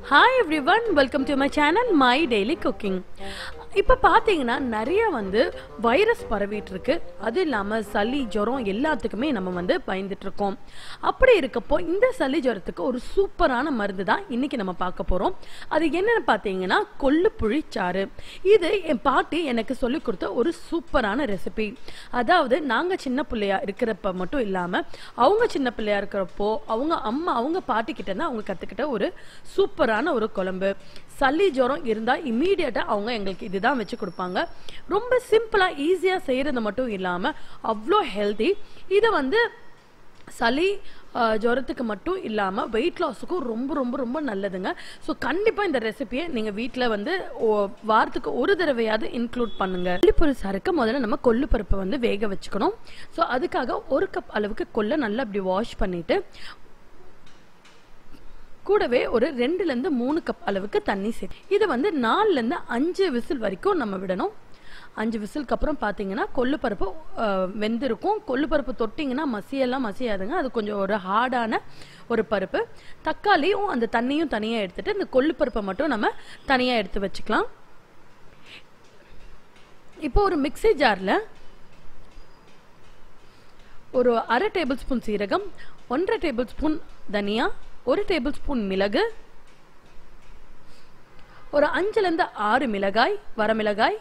hi everyone welcome to my channel my daily cooking இப்போ பார்த்தீங்கன்னா நிறைய வந்து வைரஸ் பரவிட்டு இருக்கு அது இல்லாமல் சளி ஜுரம் எல்லாத்துக்குமே நம்ம வந்து பயந்துட்டு இருக்கோம் அப்படி இருக்கப்போ இந்த சளி ஜுரத்துக்கு ஒரு சூப்பரான மருந்து தான் இன்னைக்கு நம்ம பார்க்க போகிறோம் அது என்னன்னு பார்த்தீங்கன்னா கொள்ளுப்புழி சாறு இது என் பாட்டி எனக்கு சொல்லி கொடுத்த ஒரு சூப்பரான ரெசிபி அதாவது நாங்கள் சின்ன பிள்ளையா இருக்கிறப்ப மட்டும் இல்லாமல் அவங்க சின்ன பிள்ளையா இருக்கிறப்போ அவங்க அம்மா அவங்க பாட்டி கிட்ட இருந்து அவங்க கற்றுக்கிட்ட ஒரு சூப்பரான ஒரு குழம்பு சளி ஜுரம் இருந்தால் இம்மீடியட்டாக அவங்க எங்களுக்கு இதுதான் வச்சு கொடுப்பாங்க ரொம்ப சிம்பிளாக ஈஸியாக செய்கிறது மட்டும் இல்லாமல் அவ்வளோ ஹெல்தி இதை வந்து சளி அஹ், ஜுரத்துக்கு மட்டும் இல்லாமல் வெயிட் லாஸுக்கும் ரொம்ப ரொம்ப ரொம்ப நல்லதுங்க ஸோ கண்டிப்பாக இந்த ரெசிபியை நீங்கள் வீட்டில் வந்து ஓ- வாரத்துக்கு ஒரு தடவையாவது இன்க்ளூட் பண்ணுங்க கொல்லிப்பொரு சாருக்கு முதல்ல நம்ம கொள்ளு பருப்பை வந்து வேக வச்சுக்கணும் ஸோ அதுக்காக ஒரு கப் அளவுக்கு கொல்லை நல்லா இப்படி வாஷ் பண்ணிட்டு கூடவே ஒரு ரெண்டுலேருந்து மூணு கப் அளவுக்கு தண்ணி சேர்த்து இது வந்து நாலுலேருந்து அஞ்சு விசில் வரைக்கும் நம்ம விடணும் அஞ்சு விசிலுக்கு அப்புறம் பார்த்தீங்கன்னா கொள்ளு பருப்பு அஹ், வெந்திருக்கும் கொள்ளு பருப்பு தொட்டிங்கன்னா மசியெல்லாம் மசியாதுங்க அது கொஞ்சம் ஒரு ஹார்டான ஒரு பருப்பு தக்காளியும் அந்த தண்ணியும் தனியாக எடுத்துட்டு இந்த கொள்ளு பருப்பை மட்டும் நம்ம தனியாக எடுத்து வச்சுக்கலாம் இப்போ ஒரு மிக்ஸி ஜாரில் ஒரு அரை டேபிள் ஸ்பூன் சீரகம் ஒன்றரை டேபிள் ஸ்பூன் தனியா ஒரு டேபிள் ஸ்பூன் மிளகு ஒரு அஞ்சுலேருந்து ஆறு மிளகாய் வரமிளகாய்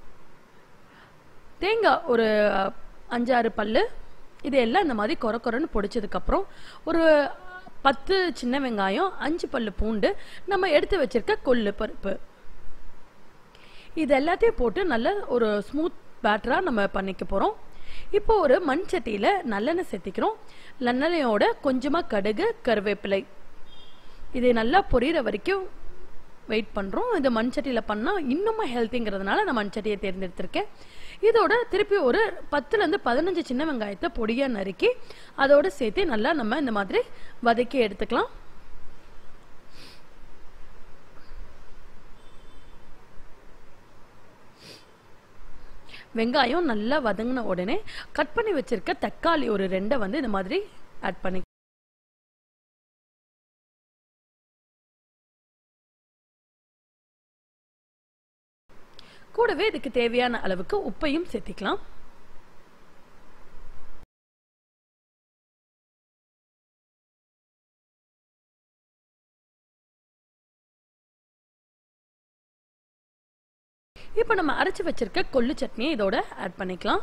தேங்காய் ஒரு அஞ்சாறு பல்லு இது எல்லாம் இந்த மாதிரி கொர கொரன்னு பொடிச்சதுக்கப்புறம் ஒரு பத்து சின்ன வெங்காயம் அஞ்சு பல்லு பூண்டு நம்ம எடுத்து வச்சிருக்க கொள்ளு பருப்பு இது எல்லாத்தையும் போட்டு நல்ல ஒரு ஸ்மூத் பேட்டராக நம்ம பண்ணிக்க போகிறோம் இப்போ ஒரு மண் சட்டியில் நல்லெண்ணெய் சேர்த்திக்கிறோம் நல்லெண்ணெயோட கொஞ்சமாக கடுகு கருவேப்பிலை இது நல்லா பொரியிற வரைக்கும் வெயிட் பண்ணுறோம் இது மண் சட்டியில் பண்ணால் இன்னுமும் ஹெல்த்திங்கிறதுனால நான் மண் சட்டியை தேர்ந்தெடுத்திருக்கேன் இதோட திருப்பி ஒரு பத்துலேருந்து பதினஞ்சு சின்ன வெங்காயத்தை பொடியாக நறுக்கி அதோட சேர்த்து நல்லா நம்ம இந்த மாதிரி வதக்கி எடுத்துக்கலாம் வெங்காயம் நல்லா வதங்கின உடனே கட் பண்ணி வச்சிருக்க தக்காளி ஒரு ரெண்டை வந்து இந்த மாதிரி ஆட் பண்ணி கூடவே இதுக்கு தேவையான அளவுக்கு உப்பையும் சேர்த்திக்கலாம் இப்போ நம்ம அரைச்சு வச்சிருக்க கொள்ளு சட்னியை இதோட ஆட் பண்ணிக்கலாம்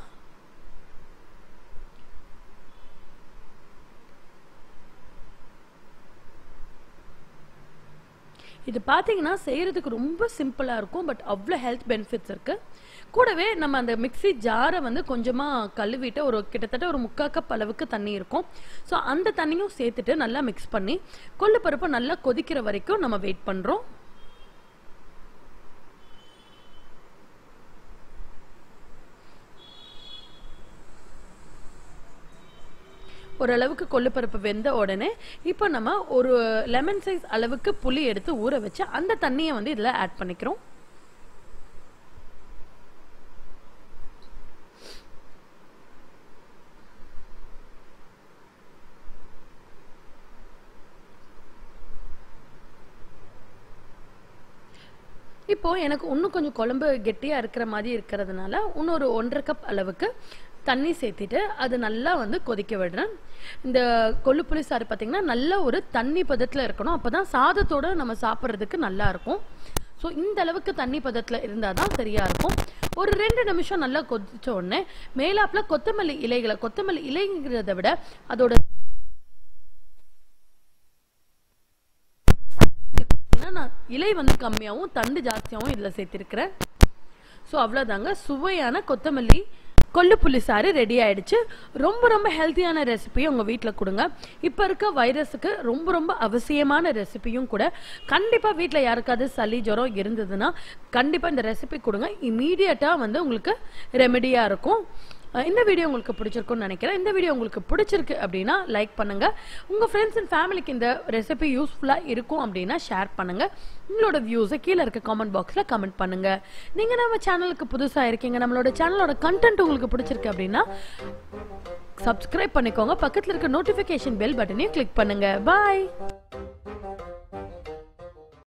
இது பார்த்தீங்கன்னா செய்கிறதுக்கு ரொம்ப சிம்பிளாக இருக்கும் பட் அவ்வளோ ஹெல்த் பெனிஃபிட்ஸ் இருக்குது கூடவே நம்ம அந்த மிக்ஸி ஜாரை வந்து கொஞ்சமாக கழுவிட்டு ஒரு கிட்டத்தட்ட ஒரு முக்கால் கப் அளவுக்கு தண்ணி இருக்கும் ஸோ அந்த தண்ணியும் சேர்த்துட்டு நல்லா மிக்ஸ் பண்ணி கொள்ளு பருப்பு நல்லா கொதிக்கிற வரைக்கும் நம்ம வெயிட் பண்ணுறோம் ஓரளவுக்கு கொள்ளுப்பருப்பு வெந்த உடனே இப்போ நம்ம ஒரு லெமன் சைஸ் அளவுக்கு புளி எடுத்து ஊற வச்சு அந்த தண்ணியை வந்து இதில் ஆட் பண்ணிக்கிறோம் இப்போ எனக்கு இன்னும் கொஞ்சம் குழம்பு கெட்டியாக இருக்கிற மாதிரி இருக்கிறதுனால இன்னொரு ஒன்றரை கப் அளவுக்கு தண்ணி சேர்த்திட்டு அது நல்லா வந்து கொதிக்க விடுறேன் இந்த கொள்ளு புளி சாறு பார்த்தீங்கன்னா நல்ல ஒரு தண்ணி பதத்தில் இருக்கணும் அப்போ தான் சாதத்தோட நம்ம சாப்பிட்றதுக்கு நல்லா இருக்கும் ஸோ இந்த அளவுக்கு தண்ணி பதத்தில் இருந்தால் தான் சரியாக இருக்கும் ஒரு ரெண்டு நிமிஷம் நல்லா கொதிச்ச உடனே மேலாப்பில் கொத்தமல்லி இலைகளை கொத்தமல்லி இலைங்கிறத விட அதோட ஏன்னா நான் இலை வந்து கம்மியாகவும் தண்டு ஜாஸ்தியாகவும் இதில் சேர்த்திருக்கிறேன் ஸோ அவ்வளோதாங்க சுவையான கொத்தமல்லி கொள்ளு புளி சாறு ரெடி ஆயிடுச்சு ரொம்ப ரொம்ப ஹெல்த்தியான ரெசிபி உங்கள் வீட்டில் கொடுங்க இப்போ இருக்க வைரஸுக்கு ரொம்ப ரொம்ப அவசியமான ரெசிபியும் கூட கண்டிப்பாக வீட்டில் யாருக்காவது சளி ஜுரம் இருந்ததுன்னா கண்டிப்பாக இந்த ரெசிபி கொடுங்க இமீடியட்டாக வந்து உங்களுக்கு ரெமெடியாக இருக்கும் அஹ் இந்த வீடியோ உங்களுக்கு பிடிச்சிருக்கும்னு நினைக்கிறேன் இந்த வீடியோ உங்களுக்கு பிடிச்சிருக்கு அப்படின்னா லைக் பண்ணுங்க உங்க ஃப்ரெண்ட்ஸ் அண்ட் ஃபேமிலிக்கு இந்த ரெசிபி யூஸ்ஃபுல்லா இருக்கும் அப்படின்னா ஷேர் பண்ணுங்க உங்களோட வியூஸை கீழே இருக்க காமெண்ட் பாக்ஸ்ல கமெண்ட் பண்ணுங்க நீங்க நம்ம சேனலுக்கு புதுசா இருக்கீங்க நம்மளோட சேனலோட கண்டென்ட் உங்களுக்கு பிடிச்சிருக்கு அப்படின்னா சப்ஸ்கிரைப் பண்ணிக்கோங்க பக்கத்துல இருக்க நோட்டிஃபிகேஷன் பெல் பட்டனையும் கிளிக் பண்ணுங்க பாய்